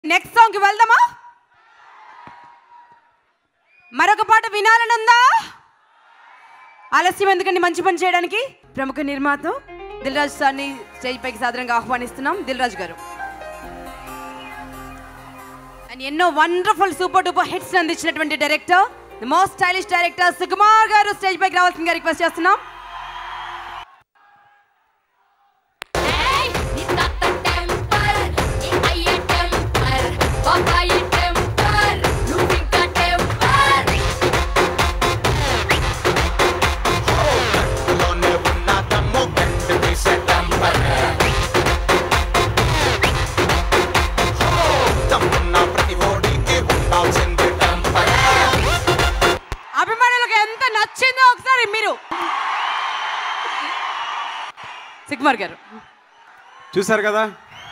Next song కి వెళ్దామా మరొక పాట వినాలని ఉందా ఆలస్యం ఎందుకండి మంచి పని చేయడానికి ప్రముఖ నిర్మాత దిల్ రాజు సార్ని స్టేజ్ పైకి సాధారణంగా ఆహ్వానిస్తున్నాం దిల్ రాజు గారు అండ్ ఎన్నో వండర్ఫుల్ సూపర్ డూపర్ హిట్స్ అందించినటువంటి director the most stylish director Sukumar garu stage పైకి రావాల్సిందిగా రిక్వెస్ట్ చేస్తున్నాం Hey, ni tata temper, ni aye temper, papaye temper, luvinka temper. లోనే ఉన్న దమ్ము గంట తీసే డంపర్ దమ్మున్న ప్రతి ఓడికి ఉండాల్సింది డంపర్ అభిమానులకు ఎంత నచ్చిందో ఒకసారి మీరు సుకుమార్ గారు చూశారు కదా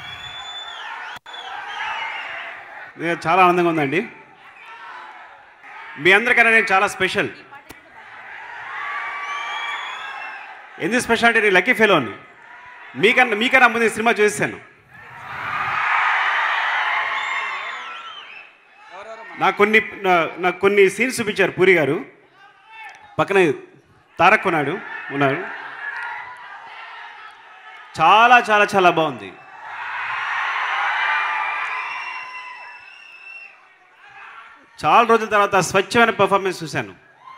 ఇది చాలా ఆనందంగా ఉందండి మీ అందరికన్నా నేను చాలా స్పెషల్ ఎందుకు స్పెషల్ అంటే నేను లక్కీ ఫెలోని మీకన్నా మీకన్నా ముందు ఈ సినిమా చూసాను నాకు కొన్ని నా- నాకు కొన్ని సీన్స్ చూపించారు పూరి గారు పక్కన తారక్ ఉన్నాడు ఉన్నాడు చాలా చాలా చాలా బాగుంది చాలా రోజుల తర్వాత స్వచ్ఛమైన పర్ఫార్మెన్స్ చూశాను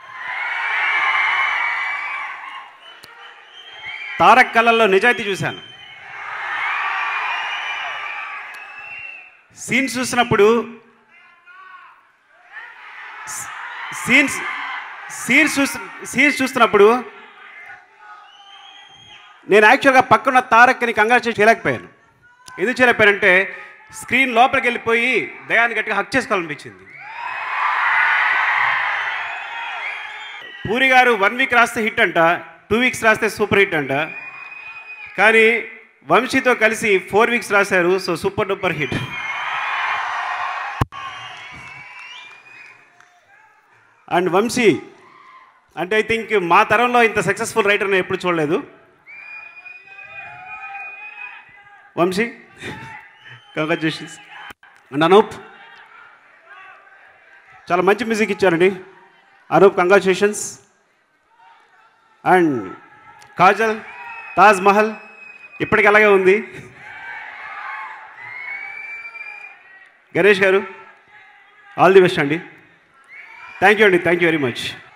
తారక్ కళల్లో నిజాయితీ చూశాను సీన్స్ చూసినప్పుడు సీన్స్ సీన్స్ చూసి సీన్స్ చూస్తున్నప్పుడు నేను యాక్చువల్గా పక్కన తారక్ని కంగ్రాచులేట్ చేయలేకపోయాను ఎందుకు చేయలేకపోయానంటే స్క్రీన్ లోపలికి వెళ్ళిపోయి దయాన్ని గట్టిగా హక్ చేసుకోవాలనిపించింది పూరి గారు వన్ వీక్ రాస్తే హిట్ అంట టూ వీక్స్ రాస్తే సూపర్ హిట్ అంట కానీ వంశీతో కలిసి ఫోర్ వీక్స్ రాశారు so super duper hit and Vamsi అంటే ఐ థింక్ మా తరంలో ఇంత సక్సెస్ఫుల్ రైటర్ నేను ఎప్పుడు చూడలేదు వంశీ కంగ్రాచులేషన్స్ అండ్ అనూప్ చాలా మంచి మ్యూజిక్ ఇచ్చారండి అనూప్ కంగ్రాచులేషన్స్ అండ్ కాజల్ తాజ్ మహల్ ఇప్పటికి అలాగే ఉంది Ganesh garu all the best అండి థ్యాంక్ యూ అండి థ్యాంక్ యూ వెరీ మచ్